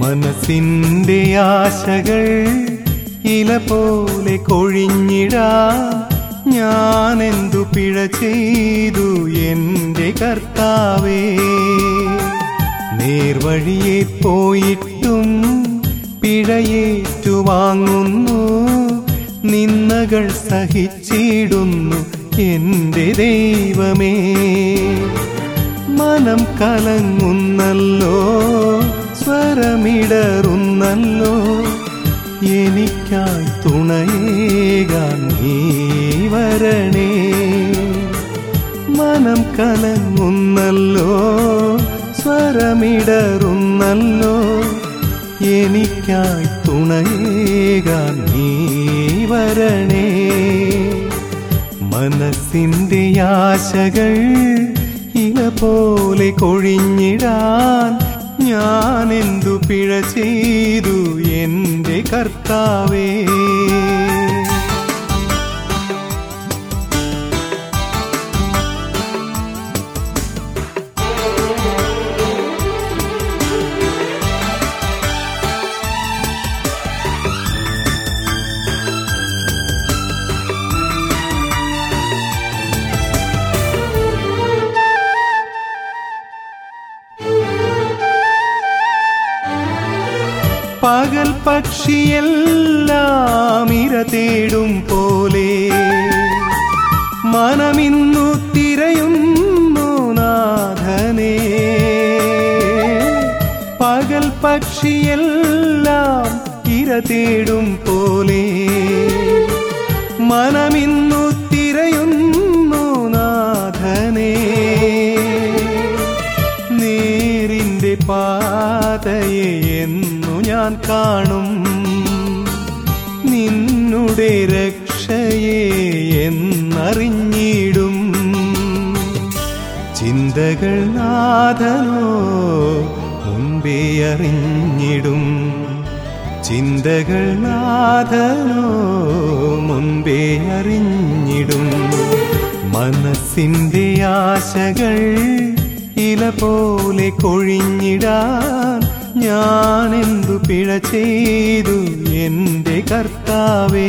മനസ്സിന്റെ ആശകൾ ഇല പോലെ കൊഴിഞ്ഞിടാ ഞാൻ എന്തു പിഴ ചെയ്തു എന്റെ കർത്താവേ നേർവഴിയെ പോയിട്ടും പിഴയേറ്റുവാങ്ങുന്നു നിന്നകൾ സഹിച്ചിടുന്നു എന്റെ ദൈവമേ മനം കലങ്ങുന്നല്ലോ സ്വരമിടറുന്നല്ലോ എനിക്കായി തുണയേകാൻ നീ വരണേ മനം കലങ്ങുന്നല്ലോ സ്വരമിടറുന്നല്ലോ എനിക്കായി തുണയേകാൻ നീ വരണേ മനസ്സിന്റെ ആശകൾ ഇല പോലെ കൊഴിഞ്ഞിടാൻ ഞാൻ എന്തു പിഴ ചെയ്തു എന്റെ കർത്താവേ പകൽ പക്ഷിയെല്ലാം ഇര തേടും പോലെ മനമിന്നു തിരയുന്നു നാഥനെ പകൽ പക്ഷിയെല്ലാം ഇര തേടും പോലെ മനമിന്നു തിരയുന്നു നാഥനെ നേരിന്റെ പാതയെ എന്നു ഞാൻ കാണും നിന്നുടെ രക്ഷയെ എന്നറിഞ്ഞിടും ചിന്തകൾ നാഥനോ മുമ്പേ അറിഞ്ഞിടും ചിന്തകൾ നാഥനോ മുമ്പേ അറിഞ്ഞിടും മനസ്സിന്റെ ആശകൾ ഇല പോലെ കൊഴിഞ്ഞിടാൻ ഞാൻ എന്തു പിഴ ചെയ്തു എന്റെ കർത്താവേ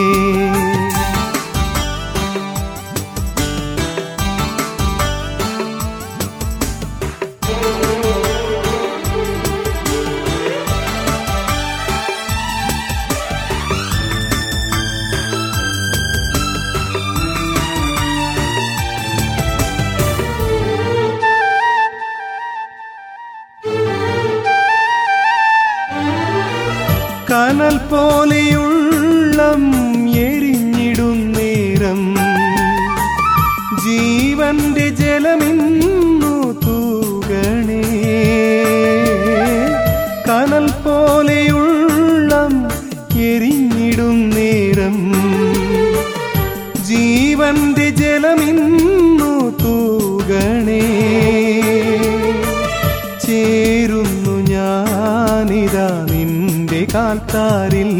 കനൽ പോലെയുള്ളം എരിഞ്ഞിടും നേരം ജീവന്റെ ജലമിന്നു തൂകണേ കനൽ പോലെയുള്ളം എരിഞ്ഞിടും നേരം ജീവന്റെ ജലമിന്നു തൂകണേ ചേരുന്നു ഞാനിതാ നിന്റെ കാൽത്താരിൽ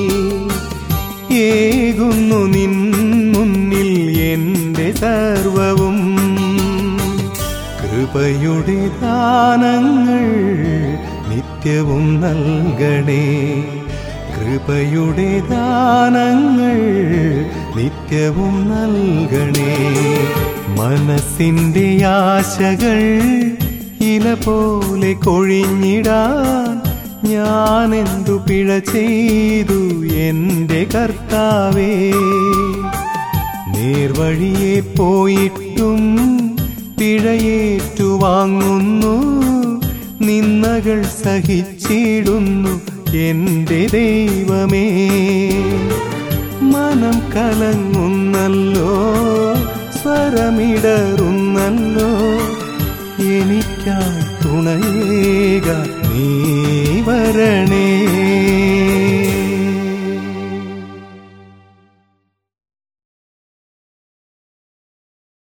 ഏകുന്നു നിൻ മുന്നിൽ എന്റെ സർവവും കൃപയുടെ ദാനങ്ങൾ നിത്യവും നൽകണേ കൃപയുടെ ദാനങ്ങൾ നിത്യവും നൽകണേ മനസ്സിന്റെ ആശകൾ ഇല പോലെ കൊഴിഞ്ഞിടാൻ ഞാൻ എന്തു പിഴ ചെയ്തു എന്റെ കർത്താവേ നേർവഴിയെ പോയിട്ടും പിഴയേറ്റുവാങ്ങുന്നു നിന്നകൾ സഹിച്ചിടുന്നു എന്റെ ദൈവമേ മനം കലങ്ങുന്നല്ലോ സ്വരമിടറുന്നല്ലോ എനിക്കായി തുണയേക നീ വരണേ